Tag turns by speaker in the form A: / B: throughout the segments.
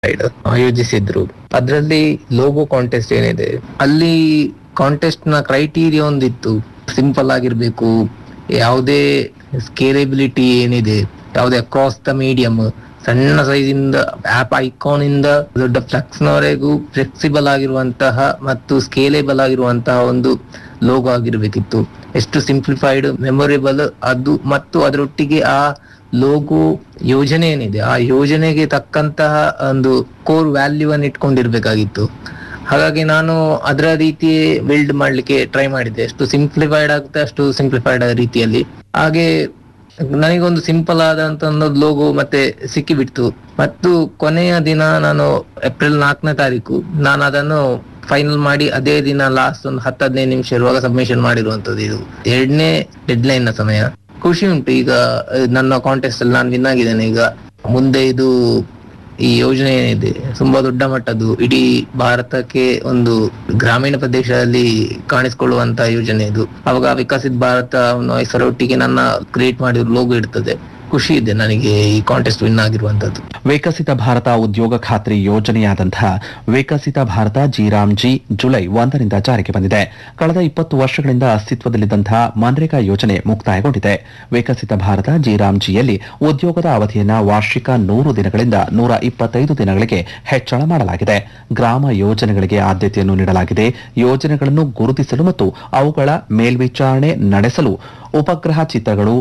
A: side ಆಯೋಜಿಸಿದ್ರು ಅದರಲ್ಲಿ logo contest ಏನಿದೆ ಅಲ್ಲಿ ಕಾಂಟೆಸ್ಟ್ ನ ಕ್ರೈಟೀರಿಯಾ ಒಂದಿತ್ತು ಸಿಂಪಲ್ ಆಗಿರ್ಬೇಕು ಯಾವುದೇ ಸ್ಕೇಲೆಬಿಲಿಟಿ ಏನಿದೆ ಯಾವುದೇ ಅಕ್ರಾಸ್ ದ ಮೀಡಿಯಂ ಸಣ್ಣ ಸೈಜ್ ಇಂದ ಆಪ್ ಐಕಾನ್ ಇಂದ ದೊಡ್ಡ ಫ್ಲೆಕ್ಸ್ ನವರೆಗೂ ಫ್ಲೆಕ್ಸಿಬಲ್ ಆಗಿರುವಂತಹ ಮತ್ತು ಸ್ಕೇಲೆಬಲ್ ಆಗಿರುವಂತಹ ಒಂದು ಲೋಗೋ ಆಗಿರ್ಬೇಕಿತ್ತು ಎಷ್ಟು ಸಿಂಪ್ಲಿಫೈಡ್ ಮೆಮೊರೇಬಲ್ ಅದು ಮತ್ತು ಅದರೊಟ್ಟಿಗೆ ಆ ಲೋಗೋ ಯೋಜನೆ ಏನಿದೆ ಆ ಯೋಜನೆಗೆ ತಕ್ಕಂತಹ ಒಂದು ಕೋರ್ ವ್ಯಾಲ್ಯೂ ಅನ್ನು ಇಟ್ಕೊಂಡಿರ್ಬೇಕಾಗಿತ್ತು ಹಾಗಾಗಿ ನಾನು ಅದರ ರೀತಿ ಬಿಲ್ಡ್ ಮಾಡ್ಲಿಕ್ಕೆ ಟ್ರೈ ಮಾಡಿದ್ದೆ ಎಷ್ಟು ಸಿಂಪ್ಲಿಫೈಡ್ ಆಗುತ್ತೆ ಅಷ್ಟು ಸಿಂಪ್ಲಿಫೈಡ್ ರೀತಿಯಲ್ಲಿ ಹಾಗೆ ನನಗೊಂದು ಸಿಂಪಲ್ ಆದಂತ ಒಂದು ಲೋಗೋ ಮತ್ತೆ ಸಿಕ್ಕಿಬಿಡ್ತು ಮತ್ತು ಕೊನೆಯ ದಿನ ನಾನು ಏಪ್ರಿಲ್ ನಾಲ್ಕನೇ ತಾರೀಕು ನಾನು ಅದನ್ನು ಫೈನಲ್ ಮಾಡಿ ಅದೇ ದಿನ ಲಾಸ್ಟ್ ಒಂದು ಹತ್ತು ಹದಿನೈದು ನಿಮಿಷ ಇರುವಾಗ ಸಬ್ಮಿಷನ್ ಮಾಡಿರುವಂತದ್ದು ಇದು ಎರಡನೇ ಡೆಡ್ಲೈನ್ ನ ಸಮಯ ಖುಷಿ ಉಂಟು ಈಗ ಅಹ್, ನನ್ನ ಕಾಂಟೆಸ್ಟ್ ಅಲ್ಲಿ ನಾನು ವಿನ್ ಆಗಿದ್ದೇನೆ ಈಗ ಮುಂದೆ ಇದು ಈ ಯೋಜನೆ ಏನಿದೆ ತುಂಬಾ ದೊಡ್ಡ ಮಟ್ಟದ್ದು ಇಡೀ ಭಾರತಕ್ಕೆ ಒಂದು ಗ್ರಾಮೀಣ ಪ್ರದೇಶದಲ್ಲಿ ಕಾಣಿಸಿಕೊಳ್ಳುವಂತ ಯೋಜನೆ ಇದು ಅವಾಗ ವಿಕಸಿತ್ ಭಾರತ ಅನ್ನೋ ಹೆಸರೊಟ್ಟಿಗೆ ನನ್ನ ಕ್ರಿಯೇಟ್ ಮಾಡಿರೋ ಲೋಗೋ ಇರ್ತದೆ ಖುಷಿ ಇದೆ ನನಗೆ ಈ ಕಾಂಟೆಸ್ಟ್ ವಿನ್ ಆಗಿರುವಂತದ್ದು
B: ವಿಕಸಿತ ಭಾರತ ಉದ್ಯೋಗ ಖಾತ್ರಿ ಯೋಜನೆಯಾದಂತಹ ವಿಕಸಿತ ಭಾರತ ಜಿರಾಮ್ಜಿ ಜುಲೈ ಒಂದರಿಂದ ಜಾರಿಗೆ ಬಂದಿದೆ ಕಳೆದ ಇಪ್ಪತ್ತು ವರ್ಷಗಳಿಂದ ಅಸ್ತಿತ್ವದಲ್ಲಿದ್ದಂತಹ ಮನ್ರೇಗಾ ಯೋಜನೆ ಮುಕ್ತಾಯಗೊಂಡಿದೆ ವಿಕಸಿತ ಭಾರತ ಜಿರಾಮ್ಜಿಯಲ್ಲಿ ಉದ್ಯೋಗದ ಅವಧಿಯನ್ನ ವಾರ್ಷಿಕ ನೂರು ದಿನಗಳಿಂದ ನೂರ ಇಪ್ಪತ್ತೈದು ದಿನಗಳಿಗೆ ಹೆಚ್ಚಳ ಮಾಡಲಾಗಿದೆ ಗ್ರಾಮ ಯೋಜನೆಗಳಿಗೆ ಆದ್ಯತೆಯನ್ನು ನೀಡಲಾಗಿದೆ ಯೋಜನೆಗಳನ್ನು ಗುರುತಿಸಲು ಮತ್ತು ಅವುಗಳ ಮೇಲ್ವಿಚಾರಣೆ ನಡೆಸಲು ಉಪಗ್ರಹ ಚಿತ್ರಗಳು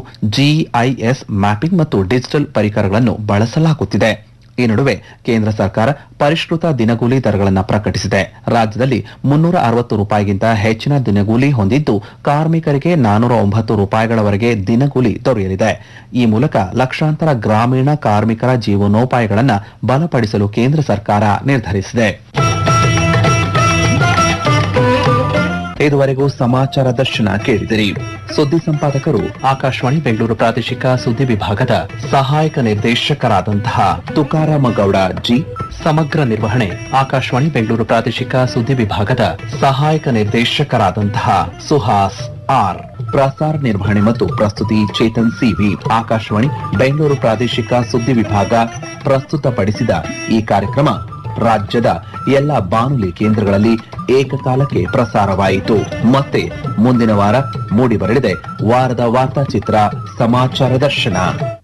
B: ಜಿಐಎಸ್ ಮ್ಯಾಪಿಂಗ್ ಮತ್ತು ಡಿಜಿಟಲ್ ಪರಿಕರಗಳನ್ನು ಬಳಸಲಾಗುತ್ತಿದೆ ಈ ನಡುವೆ ಕೇಂದ್ರ ಸರ್ಕಾರ ಪರಿಷ್ಕೃತ ದಿನಗೂಲಿ ದರಗಳನ್ನು ಪ್ರಕಟಿಸಿದೆ ರಾಜ್ಯದಲ್ಲಿ ಮುನ್ನೂರ ಅರವತ್ತು ರೂಪಾಯಿಗಿಂತ ಹೆಚ್ಚಿನ ದಿನಗೂಲಿ ಹೊಂದಿದ್ದು ಕಾರ್ಮಿಕರಿಗೆ ನಾನೂರ ಒಂಬತ್ತು ರೂಪಾಯಿಗಳವರೆಗೆ ದಿನಗೂಲಿ ದೊರೆಯಲಿದೆ ಈ ಮೂಲಕ ಲಕ್ಷಾಂತರ ಗ್ರಾಮೀಣ ಕಾರ್ಮಿಕರ ಜೀವನೋಪಾಯಗಳನ್ನು ಬಲಪಡಿಸಲು ಕೇಂದ್ರ ಸರ್ಕಾರ ನಿರ್ಧರಿಸಿದೆ ಇದುವರೆಗೂ ಸಮಾಚಾರ ದರ್ಶನ ಕೇಳಿದಿರಿ ಸುದ್ದಿ ಸಂಪಾದಕರು ಆಕಾಶವಾಣಿ ಬೆಂಗಳೂರು ಪ್ರಾದೇಶಿಕ ಸುದ್ದಿ ವಿಭಾಗದ ಸಹಾಯಕ ನಿರ್ದೇಶಕರಾದಂತಹ ತುಕಾರಾಮ ಗೌಡ ಜಿ ಸಮಗ್ರ ನಿರ್ವಹಣೆ ಆಕಾಶವಾಣಿ ಬೆಂಗಳೂರು ಪ್ರಾದೇಶಿಕ ಸುದ್ದಿ ವಿಭಾಗದ ಸಹಾಯಕ ನಿರ್ದೇಶಕರಾದಂತಹ ಸುಹಾಸ್ ಆರ್ ಪ್ರಸಾರ ನಿರ್ವಹಣೆ ಮತ್ತು ಪ್ರಸ್ತುತಿ ಚೇತನ್ ಸಿವಿ ಆಕಾಶವಾಣಿ ಬೆಂಗಳೂರು ಪ್ರಾದೇಶಿಕ ಸುದ್ದಿ ವಿಭಾಗ ಪ್ರಸ್ತುತಪಡಿಸಿದ ಈ ಕಾರ್ಯಕ್ರಮ ರಾಜ್ಯದ ಎಲ್ಲ ಬಾನುಲಿ ಕೇಂದ್ರಗಳಲ್ಲಿ ಏಕಕಾಲಕ್ಕೆ ಪ್ರಸಾರವಾಯಿತು ಮತ್ತೆ ಮುಂದಿನ ವಾರ ಮೂಡಿಬರಲಿದೆ ವಾರದ ವಾರ್ತಾಚಿತ್ರ ಸಮಾಚಾರ ದರ್ಶನ